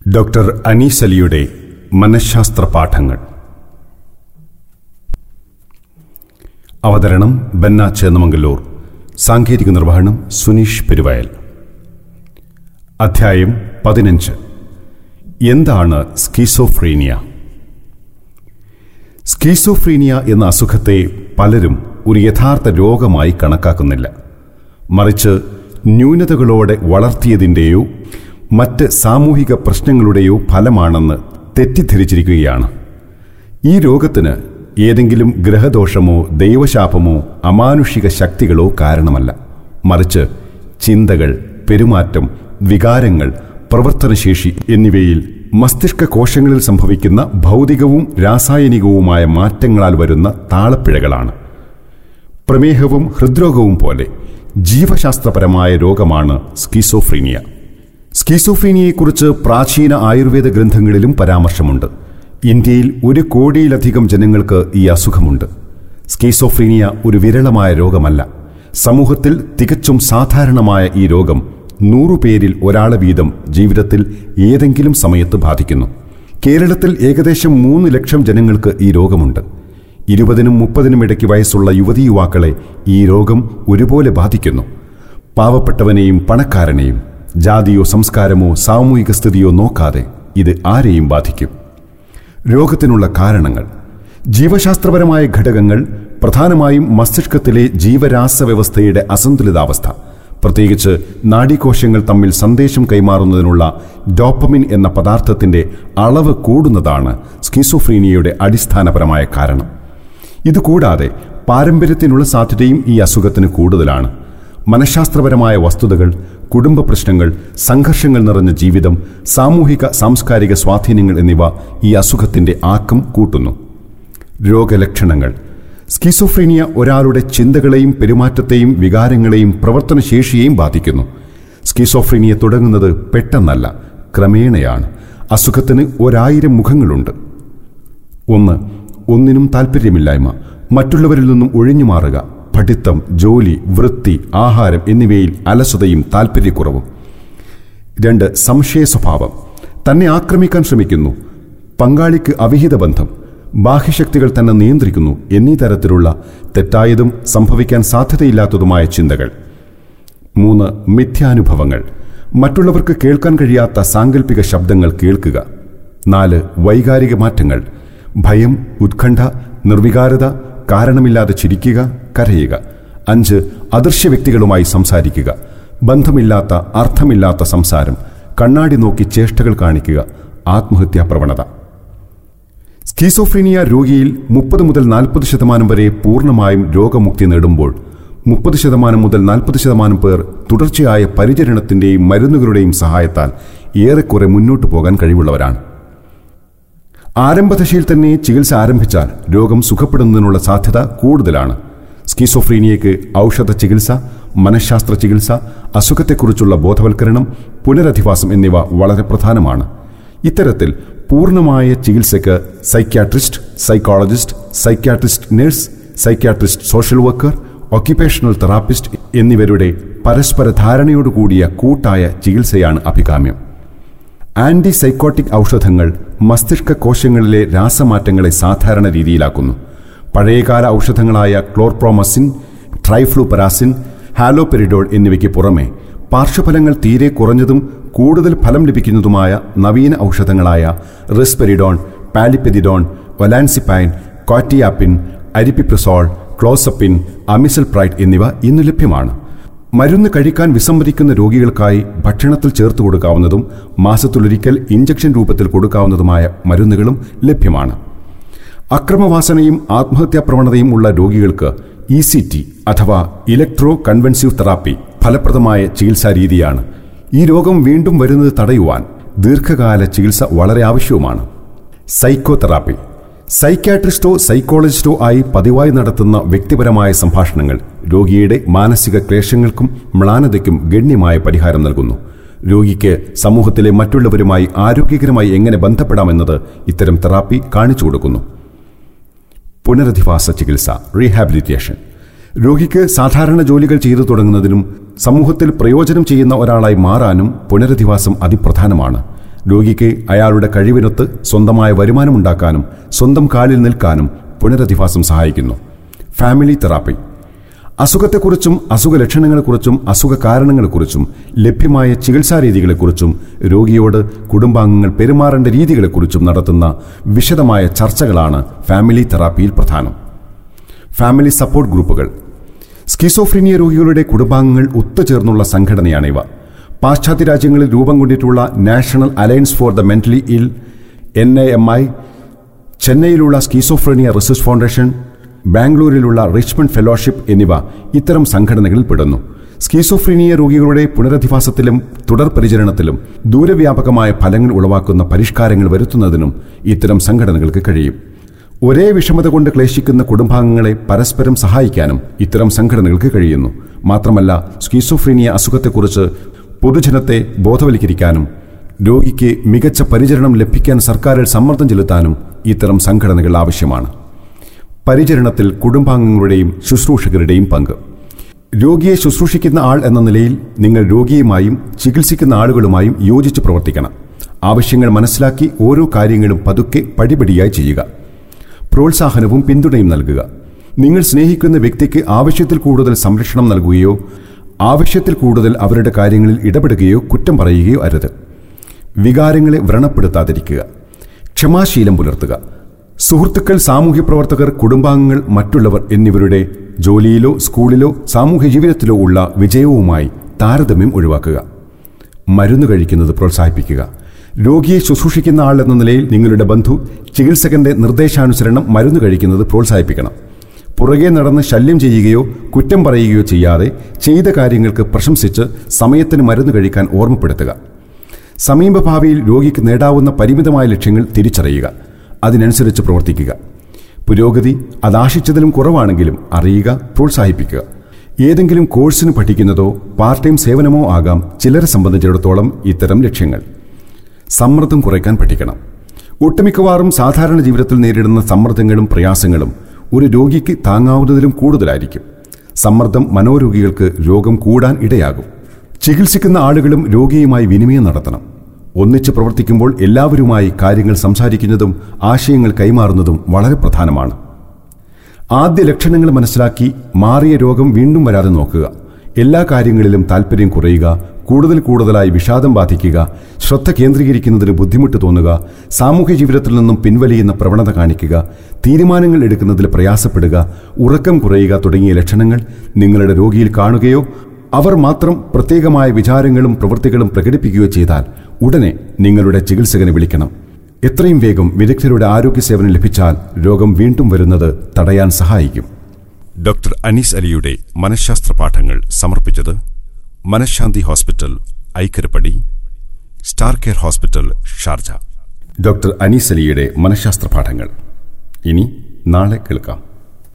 doctor Anees അലിയുടെ മനഃശാസ്ത്ര പാഠങ്ങൾ അവതരണം ബന്ന ചേന്നമംഗല്ലൂർ സാങ്കേതിക നിർവഹണം സുനീഷ് പെരുവയൽ അധ്യായം പതിനഞ്ച് എന്താണ് സ്കീസോഫ്രീനിയ സ്കീസോഫ്രീനിയ എന്ന അസുഖത്തെ പലരും ഒരു യഥാർത്ഥ രോഗമായി കണക്കാക്കുന്നില്ല മറിച്ച് ന്യൂനതകളോടെ വളർത്തിയതിൻ്റെയോ മറ്റ് സാമൂഹിക പ്രശ്നങ്ങളുടെയോ ഫലമാണെന്ന് തെറ്റിദ്ധരിച്ചിരിക്കുകയാണ് ഈ രോഗത്തിന് ഏതെങ്കിലും ഗ്രഹദോഷമോ ദൈവശാപമോ അമാനുഷിക ശക്തികളോ കാരണമല്ല മറിച്ച് ചിന്തകൾ പെരുമാറ്റം വികാരങ്ങൾ പ്രവർത്തനശേഷി എന്നിവയിൽ മസ്തിഷ്ക കോശങ്ങളിൽ സംഭവിക്കുന്ന ഭൗതികവും രാസായനികവുമായ മാറ്റങ്ങളാൽ വരുന്ന താളപ്പിഴകളാണ് പ്രമേഹവും ഹൃദ്രോഗവും പോലെ ജീവശാസ്ത്രപരമായ രോഗമാണ് സ്കീസോഫ്രീനിയ സ്കീസോഫ്രീനിയയെക്കുറിച്ച് പ്രാചീന ആയുർവേദ ഗ്രന്ഥങ്ങളിലും പരാമർശമുണ്ട് ഇന്ത്യയിൽ ഒരു കോടിയിലധികം ജനങ്ങൾക്ക് ഈ അസുഖമുണ്ട് സ്കീസോഫ്രീനിയ ഒരു വിരളമായ രോഗമല്ല സമൂഹത്തിൽ തികച്ചും സാധാരണമായ ഈ രോഗം നൂറുപേരിൽ ഒരാളെ വീതം ജീവിതത്തിൽ ഏതെങ്കിലും സമയത്ത് ബാധിക്കുന്നു കേരളത്തിൽ ഏകദേശം മൂന്ന് ലക്ഷം ജനങ്ങൾക്ക് ഈ രോഗമുണ്ട് ഇരുപതിനും മുപ്പതിനും ഇടയ്ക്ക് വയസ്സുള്ള യുവതി യുവാക്കളെ ഈ രോഗം ഒരുപോലെ ബാധിക്കുന്നു പാവപ്പെട്ടവനെയും പണക്കാരനെയും ജാതിയോ സംസ്കാരമോ സാമൂഹിക സ്ഥിതിയോ നോക്കാതെ ഇത് ആരെയും ബാധിക്കും രോഗത്തിനുള്ള കാരണങ്ങൾ ജീവശാസ്ത്രപരമായ ഘടകങ്ങൾ പ്രധാനമായും മസ്തിഷ്കത്തിലെ ജീവരാസവ്യവസ്ഥയുടെ അസന്തുലിതാവസ്ഥ പ്രത്യേകിച്ച് നാഡീകോശങ്ങൾ തമ്മിൽ സന്ദേശം കൈമാറുന്നതിനുള്ള ഡോപ്പമിൻ എന്ന പദാർത്ഥത്തിന്റെ അളവ് കൂടുന്നതാണ് സ്കീസോഫ്രീനിയയുടെ അടിസ്ഥാനപരമായ കാരണം ഇതുകൂടാതെ പാരമ്പര്യത്തിനുള്ള സാധ്യതയും ഈ അസുഖത്തിന് കൂടുതലാണ് മനഃശാസ്ത്രപരമായ വസ്തുതകൾ കുടുംബ പ്രശ്നങ്ങൾ സംഘർഷങ്ങൾ നിറഞ്ഞ ജീവിതം സാമൂഹിക സാംസ്കാരിക സ്വാധീനങ്ങൾ എന്നിവ ഈ അസുഖത്തിന്റെ ആക്കം കൂട്ടുന്നു രോഗലക്ഷണങ്ങൾ സ്കീസോഫ്രീനിയ ഒരാളുടെ ചിന്തകളെയും പെരുമാറ്റത്തെയും വികാരങ്ങളെയും പ്രവർത്തനശേഷിയെയും ബാധിക്കുന്നു സ്കീസോഫ്രീനിയ തുടങ്ങുന്നത് പെട്ടെന്നല്ല ക്രമേണയാണ് അസുഖത്തിന് ഒരായിരം മുഖങ്ങളുണ്ട് ഒന്ന് ഒന്നിനും താൽപ്പര്യമില്ലായ്മ മറ്റുള്ളവരിൽ നിന്നും ഒഴിഞ്ഞു മാറുക പഠിത്തം ജോലി വൃത്തി ആഹാരം എന്നിവയിൽ അലസതയും താൽപ്പര്യക്കുറവും രണ്ട് സംശയ സ്വഭാവം തന്നെ ആക്രമിക്കാൻ ശ്രമിക്കുന്നു പങ്കാളിക്ക് അവിഹിത ബന്ധം ബാഹ്യശക്തികൾ തന്നെ നിയന്ത്രിക്കുന്നു എന്നീ തരത്തിലുള്ള തെറ്റായതും സംഭവിക്കാൻ സാധ്യതയില്ലാത്തതുമായ ചിന്തകൾ മൂന്ന് മിഥ്യാനുഭവങ്ങൾ മറ്റുള്ളവർക്ക് കേൾക്കാൻ കഴിയാത്ത സാങ്കല്പിക ശബ്ദങ്ങൾ കേൾക്കുക നാല് വൈകാരിക മാറ്റങ്ങൾ ഭയം ഉത്കണ്ഠ നിർവികാരത കാരണമില്ലാതെ ചിരിക്കുക കരയുക അഞ്ച് അദൃശ്യ വ്യക്തികളുമായി സംസാരിക്കുക ബന്ധമില്ലാത്ത അർത്ഥമില്ലാത്ത സംസാരം കണ്ണാടി നോക്കി ചേഷ്ടകൾ കാണിക്കുക ആത്മഹത്യാ പ്രവണത സ്കീസോഫ്രീനിയ രോഗിയിൽ മുപ്പത് മുതൽ നാൽപ്പത് ശതമാനം വരെ പൂർണ്ണമായും രോഗമുക്തി നേടുമ്പോൾ മുപ്പത് ശതമാനം മുതൽ നാൽപ്പത് ശതമാനം പേർ തുടർച്ചയായ പരിചരണത്തിന്റെയും മരുന്നുകളുടെയും സഹായത്താൽ ഏറെക്കുറെ മുന്നോട്ടു പോകാൻ കഴിവുള്ളവരാണ് ആരംഭദശയിൽ തന്നെ ചികിത്സ ആരംഭിച്ചാൽ രോഗം സുഖപ്പെടുന്നതിനുള്ള സാധ്യത കൂടുതലാണ് സ്കീസോഫ്രീനിയയ്ക്ക് ഔഷധ ചികിത്സ മനഃശാസ്ത്ര ചികിത്സ അസുഖത്തെക്കുറിച്ചുള്ള ബോധവൽക്കരണം പുനരധിവാസം എന്നിവ വളരെ പ്രധാനമാണ് ഇത്തരത്തിൽ പൂർണ്ണമായ ചികിത്സയ്ക്ക് psychiatrist psychologist psychiatrist nurse psychiatrist social worker occupational therapist എന്നിവരുടെ പരസ്പര ധാരണയോടുകൂടിയ കൂട്ടായ ചികിത്സയാണ് അഭികാമ്യം ആന്റി സൈക്കോട്ടിക് ഔഷധങ്ങൾ മസ്തിഷ്ക കോശങ്ങളിലെ രാസമാറ്റങ്ങളെ സാധാരണ രീതിയിലാക്കുന്നു പഴയകാല ഔഷധങ്ങളായ ക്ലോർപ്രോമസിൻ ട്രൈഫ്ലൂപരാസിൻ ഹാലോപെരിഡോൾ എന്നിവയ്ക്ക് പുറമെ പാർശ്വഫലങ്ങൾ തീരെ കുറഞ്ഞതും കൂടുതൽ ഫലം ലഭിക്കുന്നതുമായ നവീന ഔഷധങ്ങളായ റിസ്പെരിഡോൺ പാലിപ്പെതിഡോൺ ഒലാൻസിപ്പൈൻ കോറ്റിയാപ്പിൻ അരിപ്പിപ്രസോൾ ക്ലോസപ്പിൻ അമിസൽ പ്രൈറ്റ് എന്നിവ ഇന്ന് ലഭ്യമാണ് മരുന്ന് കഴിക്കാൻ വിസമ്മതിക്കുന്ന രോഗികൾക്കായി ഭക്ഷണത്തിൽ ചേർത്ത് കൊടുക്കാവുന്നതും മാസത്തിലൊരിക്കൽ ഇഞ്ചക്ഷൻ രൂപത്തിൽ കൊടുക്കാവുന്നതുമായ മരുന്നുകളും ലഭ്യമാണ് അക്രമവാസനയും ആത്മഹത്യാ പ്രവണതയും ഉള്ള രോഗികൾക്ക് ഇ സി ടി അഥവാ ഇലക്ട്രോ കൺവെൻസീവ് തെറാപ്പി ഫലപ്രദമായ ചികിത്സാ രീതിയാണ് ഈ രോഗം വീണ്ടും വരുന്നത് തടയുവാൻ ദീർഘകാല ചികിത്സ വളരെ ആവശ്യവുമാണ് സൈക്കോ തെറാപ്പി സൈക്യാട്രിസ്റ്റോ സൈക്കോളജിസ്റ്റോ ആയി പതിവായി നടത്തുന്ന വ്യക്തിപരമായ സംഭാഷണങ്ങൾ രോഗിയുടെ മാനസിക ക്ലേശങ്ങൾക്കും മ്ലാനതയ്ക്കും ഗണ്യമായ പരിഹാരം നൽകുന്നു രോഗിക്ക് സമൂഹത്തിലെ മറ്റുള്ളവരുമായി ആരോഗ്യകരമായി എങ്ങനെ ബന്ധപ്പെടാമെന്നത് ഇത്തരം തെറാപ്പി കാണിച്ചു കൊടുക്കുന്നു പുനരധിവാസ ചികിത്സ റീഹാബിലിറ്റേഷൻ രോഗിക്ക് സാധാരണ ജോലികൾ ചെയ്തു തുടങ്ങുന്നതിനും സമൂഹത്തിൽ പ്രയോജനം ചെയ്യുന്ന ഒരാളായി മാറാനും പുനരധിവാസം അതിപ്രധാനമാണ് രോഗിക്ക് അയാളുടെ കഴിവിനൊത്ത് സ്വന്തമായ വരുമാനമുണ്ടാക്കാനും സ്വന്തം കാലിൽ നിൽക്കാനും പുനരധിവാസം സഹായിക്കുന്നു ഫാമിലി തെറാപ്പി അസുഖത്തെക്കുറിച്ചും അസുഖ ലക്ഷണങ്ങളെക്കുറിച്ചും അസുഖ കാരണങ്ങളെക്കുറിച്ചും ലഭ്യമായ ചികിത്സാ രീതികളെക്കുറിച്ചും രോഗിയോട് കുടുംബാംഗങ്ങൾ പെരുമാറേണ്ട രീതികളെക്കുറിച്ചും നടത്തുന്ന വിശദമായ ചർച്ചകളാണ് ഫാമിലി തെറാപ്പിയിൽ പ്രധാനം ഫാമിലി സപ്പോർട്ട് ഗ്രൂപ്പുകൾ സ്കിസോഫ്രീനിയ രോഗികളുടെ കുടുംബാംഗങ്ങൾ ഒത്തുചേർന്നുള്ള സംഘടനയാണിവ പാശ്ചാത്യ രാജ്യങ്ങളിൽ രൂപം കൊണ്ടിട്ടുള്ള national alliance for the mentally ill N A M I ചെന്നൈയിലുള്ള സ്കീസോഫ്രീനിയ റിസർച്ച് ഫൗണ്ടേഷൻ ബാംഗ്ലൂരിലുള്ള റിച്ച്മണ്ട് ഫെലോഷിപ്പ് എന്നിവ ഇത്തരം സംഘടനകളിൽ പെടുന്നു സ്കീസോഫ്രീനിയ രോഗികളുടെ പുനരധിവാസത്തിലും തുടർ പരിചരണത്തിലും ദൂരവ്യാപകമായ ഫലങ്ങൾ ഉളവാക്കുന്ന പരിഷ്കാരങ്ങൾ വരുത്തുന്നതിനും ഇത്തരം സംഘടനകൾക്ക് കഴിയും ഒരേ വിഷമത കൊണ്ട് ക്ലേശിക്കുന്ന കുടുംബാംഗങ്ങളെ പരസ്പരം സഹായിക്കാനും ഇത്തരം സംഘടനകൾക്ക് കഴിയുന്നു മാത്രമല്ല സ്കീസോഫ്രീനിയ അസുഖത്തെക്കുറിച്ച് പൊതുജനത്തെ ബോധവൽക്കരിക്കാനും രോഗിക്ക് മികച്ച പരിചരണം ലഭിക്കാൻ സർക്കാരിൽ സമ്മർദ്ദം ചെലുത്താനും ഇത്തരം സംഘടനകൾ ആവശ്യമാണ് പരിചരണത്തിൽ കുടുംബാംഗങ്ങളുടെയും ശുശ്രൂഷകരുടെയും പങ്ക് രോഗിയെ ശുശ്രൂഷിക്കുന്ന ആൾ എന്ന നിലയിൽ നിങ്ങൾ രോഗിയുമായും ചികിത്സിക്കുന്ന ആളുകളുമായും യോജിച്ച് പ്രവർത്തിക്കണം ആവശ്യങ്ങൾ മനസ്സിലാക്കി ഓരോ കാര്യങ്ങളും പതുക്കെ പടിപടിയായി ചെയ്യുക പ്രോത്സാഹനവും പിന്തുണയും നൽകുക നിങ്ങൾ സ്നേഹിക്കുന്ന വ്യക്തിക്ക് ആവശ്യത്തിൽ കൂടുതൽ സംരക്ഷണം നൽകുകയോ ആവശ്യത്തിൽ കൂടുതൽ അവരുടെ കാര്യങ്ങളിൽ ഇടപെടുകയോ കുറ്റം പറയുകയോ അരുത് വികാരങ്ങളെ വ്രണപ്പെടുത്താതിരിക്കുക ക്ഷമാശീലം പുലർത്തുക സുഹൃത്തുക്കൾ സാമൂഹ്യ പ്രവർത്തകർ കുടുംബാംഗങ്ങൾ മറ്റുള്ളവർ എന്നിവരുടെ ജോലിയിലോ സ്കൂളിലോ സാമൂഹ്യ ജീവിതത്തിലോ ഉള്ള വിജയവുമായി താരതമ്യം ഒഴിവാക്കുക മരുന്ന് കഴിക്കുന്നത് പ്രോത്സാഹിപ്പിക്കുക രോഗിയെ ശുശ്രൂഷിക്കുന്ന ആൾ എന്ന നിലയിൽ നിങ്ങളുടെ ബന്ധു ചികിത്സകന്റെ നിർദ്ദേശാനുസരണം മരുന്ന് കഴിക്കുന്നത് പ്രോത്സാഹിപ്പിക്കണം പുറകെ നടന്ന് ശല്യം ചെയ്യുകയോ കുറ്റം പറയുകയോ ചെയ്യാതെ ചെയ്ത കാര്യങ്ങൾക്ക് പ്രശംസിച്ച് സമയത്തിന് മരുന്ന് കഴിക്കാൻ ഓർമ്മപ്പെടുത്തുക സമീപഭാവിയിൽ രോഗിക്ക് നേടാവുന്ന പരിമിതമായ ലക്ഷ്യങ്ങൾ തിരിച്ചറിയുക അതിനനുസരിച്ച് പ്രവർത്തിക്കുക പുരോഗതി അതാശിച്ചതിലും കുറവാണെങ്കിലും അറിയുക പ്രോത്സാഹിപ്പിക്കുക ഏതെങ്കിലും കോഴ്സിന് പഠിക്കുന്നതോ പാർട്ട് ടൈം സേവനമോ ആകാം ചിലരെ സംബന്ധിച്ചിടത്തോളം ഇത്തരം ലക്ഷ്യങ്ങൾ സമ്മർദ്ദം കുറയ്ക്കാൻ പഠിക്കണം ഒട്ടുമിക്കവാറും സാധാരണ ജീവിതത്തിൽ നേരിടുന്ന സമ്മർദ്ദങ്ങളും പ്രയാസങ്ങളും ഒരു രോഗിക്ക് താങ്ങാവുന്നതിലും കൂടുതലായിരിക്കും സമ്മർദ്ദം മനോരോഗികൾക്ക് രോഗം കൂടാൻ ഇടയാകും ചികിത്സിക്കുന്ന ആളുകളും രോഗിയുമായി വിനിമയം നടത്തണം ഒന്നിച്ച് പ്രവർത്തിക്കുമ്പോൾ എല്ലാവരുമായി കാര്യങ്ങൾ സംസാരിക്കുന്നതും ആശയങ്ങൾ കൈമാറുന്നതും വളരെ പ്രധാനമാണ് ആദ്യ ലക്ഷണങ്ങൾ മനസ്സിലാക്കി മാറിയ രോഗം വീണ്ടും വരാതെ നോക്കുക എല്ലാ കാര്യങ്ങളിലും താല്പര്യം കുറയുക കൂടുതൽ കൂടുതലായി വിഷാദം ബാധിക്കുക ശ്രദ്ധ കേന്ദ്രീകരിക്കുന്നതിന് ബുദ്ധിമുട്ട് തോന്നുക സാമൂഹ്യ ജീവിതത്തിൽ നിന്നും പിൻവലിയുന്ന പ്രവണത കാണിക്കുക തീരുമാനങ്ങൾ എടുക്കുന്നതിൽ പ്രയാസപ്പെടുക ഉറക്കം കുറയുക തുടങ്ങിയ ലക്ഷണങ്ങൾ നിങ്ങളുടെ രോഗിയിൽ കാണുകയോ അവർ മാത്രം പ്രത്യേകമായ വിചാരങ്ങളും പ്രവൃത്തികളും പ്രകടിപ്പിക്കുകയോ ചെയ്താൽ ഉടനെ നിങ്ങളുടെ ചികിത്സകനെ വിളിക്കണം എത്രയും വേഗം വിദഗ്ധരുടെ ആരോഗ്യ സേവനം ലഭിച്ചാൽ രോഗം വീണ്ടും വരുന്നത് തടയാൻ സഹായിക്കും ഡോക്ടർ അനീസ് അലിയുടെ മനഃശാസ്ത്ര പാഠങ്ങൾ സമർപ്പിച്ചത് Manashanthi hospital Aikkarappadi star care hospital Sharjah doctor Anees അലിയുടെ മനഃശാസ്ത്ര പാഠങ്ങൾ ഇനി നാളെ കേൾക്കാം